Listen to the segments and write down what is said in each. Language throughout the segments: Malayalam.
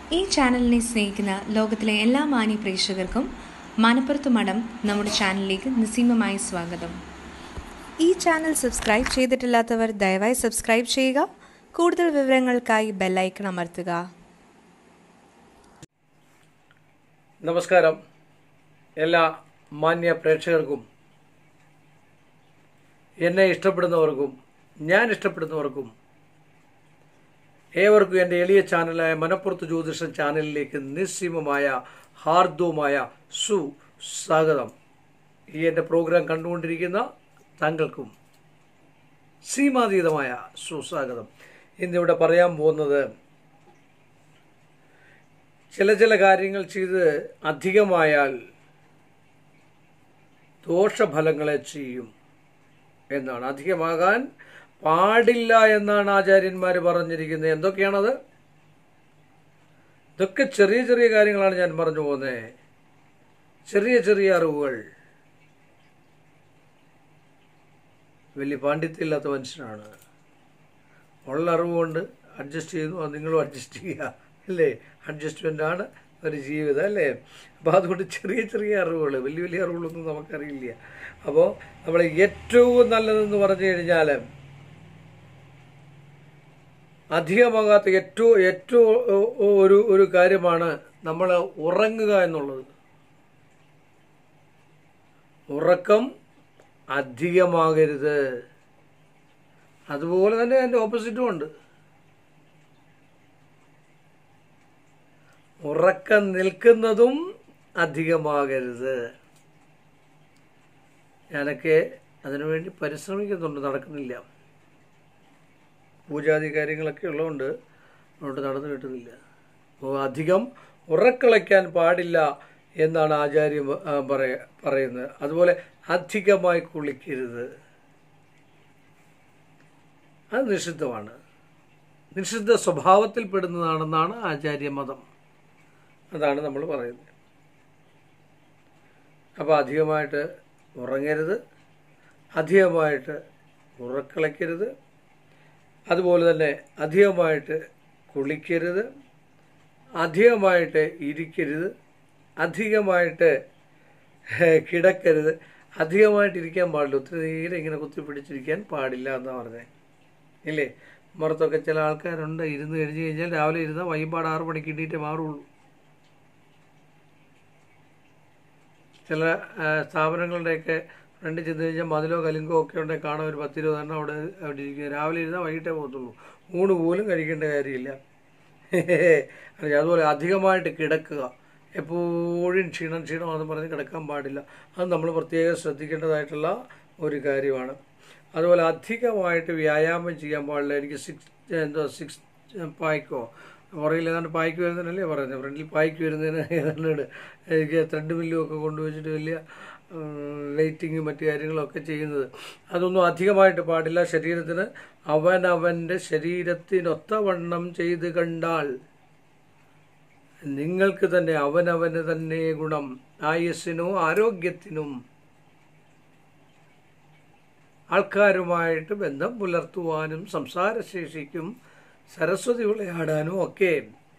ഈ ചാനലിനെ സ്നേഹിക്കുന്ന ലോകത്തിലെ എല്ലാ മാന്യ പ്രേക്ഷകർക്കും മനപ്പുറത്ത് മഠം നമ്മുടെ ചാനലിലേക്ക് നിസ്സീമമായി സ്വാഗതം ഈ ചാനൽ സബ്സ്ക്രൈബ് ചെയ്തിട്ടില്ലാത്തവർ ദയവായി സബ്സ്ക്രൈബ് ചെയ്യുക കൂടുതൽ വിവരങ്ങൾക്കായി ബെല്ലൈക്കൺ അമർത്തുക നമസ്കാരം എല്ലാ മാന്യ പ്രേക്ഷകർക്കും എന്നെ ഇഷ്ടപ്പെടുന്നവർക്കും ഞാൻ ഇഷ്ടപ്പെടുന്നവർക്കും ഏവർക്കും എൻ്റെ എളിയ ചാനലായ മനപ്പുറത്ത് ജ്യോതിഷം ചാനലിലേക്ക് നിസ്സീമമായ ഹാർദവുമായ സുസ്വാഗതം ഈ എൻ്റെ പ്രോഗ്രാം കണ്ടുകൊണ്ടിരിക്കുന്ന താങ്കൾക്കും സീമാതീതമായ സുസ്വാഗതം ഇന്നിവിടെ പറയാൻ പോകുന്നത് ചില ചില കാര്യങ്ങൾ ചെയ്ത് അധികമായാൽ ദോഷഫലങ്ങളെ ചെയ്യും എന്നാണ് അധികമാകാൻ പാടില്ല എന്നാണ് ആചാര്യന്മാർ പറഞ്ഞിരിക്കുന്നത് എന്തൊക്കെയാണത് ഇതൊക്കെ ചെറിയ ചെറിയ കാര്യങ്ങളാണ് ഞാൻ പറഞ്ഞു പോകുന്നത് ചെറിയ ചെറിയ അറിവുകൾ വലിയ പാണ്ഡിത്യമില്ലാത്ത മനുഷ്യനാണ് ഉള്ള അറിവുകൊണ്ട് അഡ്ജസ്റ്റ് ചെയ്യുന്നു അത് നിങ്ങളും അഡ്ജസ്റ്റ് ചെയ്യുക അല്ലേ അഡ്ജസ്റ്റ്മെൻ്റ് ആണ് ഒരു ജീവിതം അല്ലേ അപ്പോൾ അതുകൊണ്ട് ചെറിയ ചെറിയ അറിവുകൾ വലിയ വലിയ അറിവുകളൊന്നും നമുക്കറിയില്ല അപ്പോൾ നമ്മൾ ഏറ്റവും നല്ലതെന്ന് പറഞ്ഞു കഴിഞ്ഞാൽ അധികമാകാത്ത ഏറ്റവും ഏറ്റവും ഒരു ഒരു കാര്യമാണ് നമ്മൾ ഉറങ്ങുക എന്നുള്ളത് ഉറക്കം അധികമാകരുത് അതുപോലെ തന്നെ അതിൻ്റെ ഓപ്പോസിറ്റും ഉണ്ട് ഉറക്കം നിൽക്കുന്നതും അധികമാകരുത് ഞാനൊക്കെ അതിനുവേണ്ടി പരിശ്രമിക്കുന്നുണ്ട് നടക്കുന്നില്ല പൂജാതി കാര്യങ്ങളൊക്കെ ഉള്ളതുകൊണ്ട് അതുകൊണ്ട് നടന്നു കിട്ടുന്നില്ല അപ്പോൾ അധികം ഉറക്കളയ്ക്കാൻ പാടില്ല എന്നാണ് ആചാര്യം ആ, പറയ പറയുന്നത് അതുപോലെ അധികമായി കുളിക്കരുത് അത് നിഷിദ്ധമാണ് നിഷിദ്ധ സ്വഭാവത്തിൽപ്പെടുന്നതാണെന്നാണ് ആചാര്യമതം അതാണ് നമ്മൾ പറയുന്നത് അപ്പോൾ അധികമായിട്ട് ഉറങ്ങരുത് അധികമായിട്ട് ഉറക്കളയ്ക്കരുത് അതുപോലെ തന്നെ അധികമായിട്ട് കുളിക്കരുത് അധികമായിട്ട് ഇരിക്കരുത് അധികമായിട്ട് കിടക്കരുത് അധികമായിട്ട് ഇരിക്കാൻ പാടില്ല ഒത്തിരി നേരം ഇങ്ങനെ കുത്തിപ്പിടിച്ചിരിക്കാൻ പാടില്ല എന്നാണ് പറഞ്ഞത് ഇല്ലേ പുറത്തൊക്കെ ചില ആൾക്കാരുണ്ട് ഇരുന്ന് കഴിഞ്ഞ് കഴിഞ്ഞാൽ രാവിലെ ഇരുന്നാൽ വൈകിപ്പാട് ആറ് മണിക്ക് ഇട്ടിട്ടേ മാറുള്ളൂ ചില ആ, സ്ഥാപനങ്ങളുടെയൊക്കെ ഫ്രണ്ട് ചെന്ന് കഴിഞ്ഞാൽ മതിലോ കലിങ്കോ ഒക്കെ ഉണ്ടെങ്കിൽ കാണാൻ ഒരു പത്തിരുപത് എണ്ണം അവിടെ അവിടെ ഇരിക്കുക രാവിലെ ഇരുന്നാൽ വൈകിട്ടേ പോകത്തുള്ളൂ ഊണ് പോലും കഴിക്കേണ്ട കാര്യമില്ല അതുപോലെ അധികമായിട്ട് കിടക്കുക എപ്പോഴും ക്ഷീണം ക്ഷീണമാണെന്ന് പറഞ്ഞ് കിടക്കാൻ പാടില്ല അത് നമ്മൾ പ്രത്യേകം ശ്രദ്ധിക്കേണ്ടതായിട്ടുള്ള ഒരു കാര്യമാണ് അതുപോലെ അധികമായിട്ട് വ്യായാമം ചെയ്യാൻ പാടില്ല എനിക്ക് സിക്സ് എന്തോ സിക്സ് പായ്ക്കോ പുറകിൽ ഏതാണ്ട് പായ്ക്ക് വരുന്നതിനല്ലേ പറയുന്നത് ഫ്രണ്ടിൽ പായ്ക്ക് വരുന്നതിന് ഏതാണ്ട് എനിക്ക് ത്രെഡ് മില്ലും ഒക്കെ കൊണ്ടുവച്ചിട്ട് വലിയ വെയിറ്റിങ്ങും മറ്റു കാര്യങ്ങളൊക്കെ ചെയ്യുന്നത് അതൊന്നും അധികമായിട്ട് പാടില്ല ശരീരത്തിന് അവനവൻ്റെ ശരീരത്തിനൊത്തവണ്ണം ചെയ്ത് കണ്ടാൽ നിങ്ങൾക്ക് തന്നെ അവനവന് തന്നെ ഗുണം ആയുസ്സിനും ആരോഗ്യത്തിനും ആൾക്കാരുമായിട്ട് ബന്ധം പുലർത്തുവാനും സംസാരശേഷിക്കും സരസ്വതി വിളയാടാനും ഒക്കെ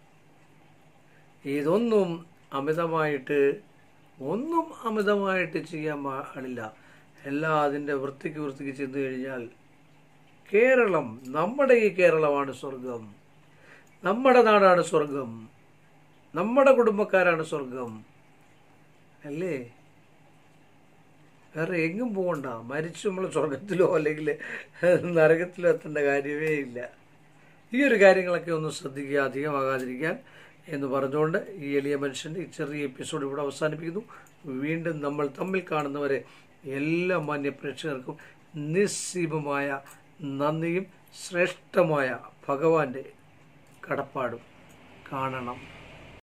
ഇതൊന്നും അമിതമായിട്ട് ഒന്നും അമിതമായിട്ട് ചെയ്യാൻ പാടില്ല എല്ലാം അതിൻ്റെ വൃത്തിക്ക് വൃത്തിക്ക് ചെന്ന് കഴിഞ്ഞാൽ കേരളം നമ്മുടെ ഈ കേരളമാണ് സ്വർഗം നമ്മുടെ നാടാണ് സ്വർഗം നമ്മുടെ കുടുംബക്കാരാണ് സ്വർഗം അല്ലേ വേറെ എങ്ങും പോകണ്ട മരിച്ചു നമ്മൾ സ്വർഗത്തിലോ അല്ലെങ്കിൽ നരകത്തിലോ എത്തേണ്ട കാര്യമേ ഇല്ല ഈ ഒരു കാര്യങ്ങളൊക്കെ ഒന്ന് ശ്രദ്ധിക്കുക അധികമാകാതിരിക്കാൻ എന്ന് പറഞ്ഞുകൊണ്ട് ഈ എളിയ മനുഷ്യൻ്റെ ഈ ചെറിയ എപ്പിസോഡ് ഇവിടെ അവസാനിപ്പിക്കുന്നു വീണ്ടും നമ്മൾ തമ്മിൽ കാണുന്നവരെ എല്ലാ മാന്യ പ്രേക്ഷകർക്കും നിസ്സീമമായ നന്ദിയും ശ്രേഷ്ഠമായ ഭഗവാന്റെ കടപ്പാടും കാണണം